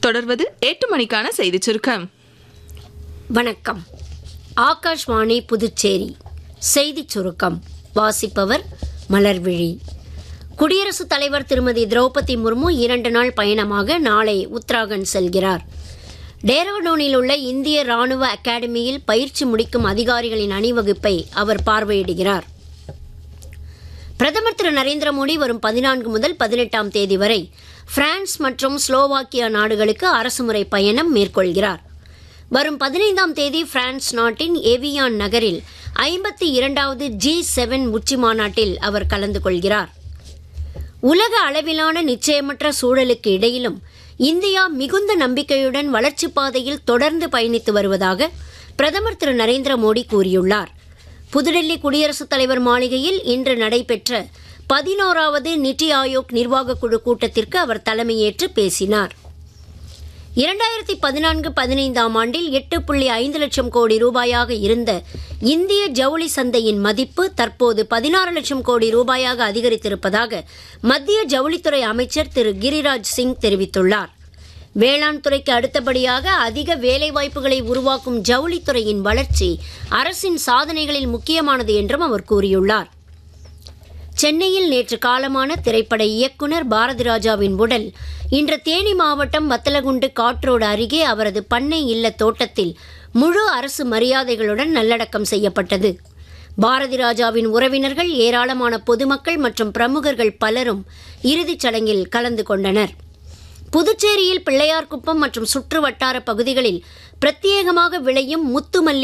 தொடர்வது எட்டு மணிக்கான செய்திச் சுருக்கம் வணக்கம் ஆகாஷ்வாணி புதுச்சேரி செய்திச் சுருக்கம் வாசிப்பவர் மலர்விழி குடியரசுத் தலைவர் திருமதி திரௌபதி முர்மு இரண்டு நாள் பயணமாக நாளை உத்தராகண்ட் செல்கிறார் டேராடூனில் உள்ள இந்திய ராணுவ அகாடமியில் பயிற்சி முடிக்கும் அதிகாரிகளின் அணிவகுப்பை அவர் பார்வையிடுகிறார் பிரதமர் திரு நரேந்திர மோடி வரும் பதினான்கு முதல் பதினெட்டாம் தேதி வரை பிரான்ஸ் மற்றும் ஸ்லோவாக்கியா நாடுகளுக்கு அரசுமுறை பயணம் மேற்கொள்கிறார் வரும் பதினைந்தாம் தேதி பிரான்ஸ் நாட்டின் ஏவியான் நகரில் ஐம்பத்தி இரண்டாவது ஜி செவன் உச்சி மாநாட்டில் அவர் கலந்து கொள்கிறார் உலக அளவிலான நிச்சயமற்ற சூழலுக்கு இடையிலும் இந்தியா மிகுந்த நம்பிக்கையுடன் வளர்ச்சிப் பாதையில் தொடர்ந்து பயணித்து வருவதாக பிரதமர் திரு நரேந்திர மோடி கூறியுள்ளார் புதுடெல்லி குடியரசுத் தலைவர் மாளிகையில் இன்று நடைபெற்ற பதினோராவது நித்தி ஆயோக் நிர்வாகக் குழு கூட்டத்திற்கு அவர் தலைமையேற்று பேசினார் இரண்டாயிரத்தி பதினான்கு பதினைந்தாம் ஆண்டில் எட்டு புள்ளி ஐந்து லட்சம் கோடி ரூபாயாக இருந்த இந்திய ஜவுளி சந்தையின் மதிப்பு தற்போது பதினாறு லட்சம் கோடி ரூபாயாக அதிகரித்திருப்பதாக மத்திய ஜவுளித்துறை அமைச்சர் திரு கிரிராஜ் சிங் தெரிவித்துள்ளார் வேளாண் துறைக்கு அடுத்தபடியாக அதிக வேலைவாய்ப்புகளை உருவாக்கும் ஜவுளித்துறையின் வளர்ச்சி அரசின் சாதனைகளில் முக்கியமானது என்றும் அவர் கூறியுள்ளார் சென்னையில் நேற்று காலமான திரைப்பட இயக்குனர் பாரதி ராஜாவின் உடல் இன்று தேனி மாவட்டம் வத்தலகுண்டு காற்றோடு அருகே அவரது பண்ணை இல்ல தோட்டத்தில் முழு அரசு மரியாதைகளுடன் நல்லடக்கம் செய்யப்பட்டது பாரதி ராஜாவின் உறவினர்கள் ஏராளமான பொதுமக்கள் மற்றும் பிரமுகர்கள் பலரும் இறுதிச் சடங்கில் கலந்து கொண்டனர் புதுச்சேரியில் பிள்ளையார்குப்பம் மற்றும் சுற்று வட்டார பகுதிகளில் பிரத்யேகமாக விளையும் முத்துமல்லி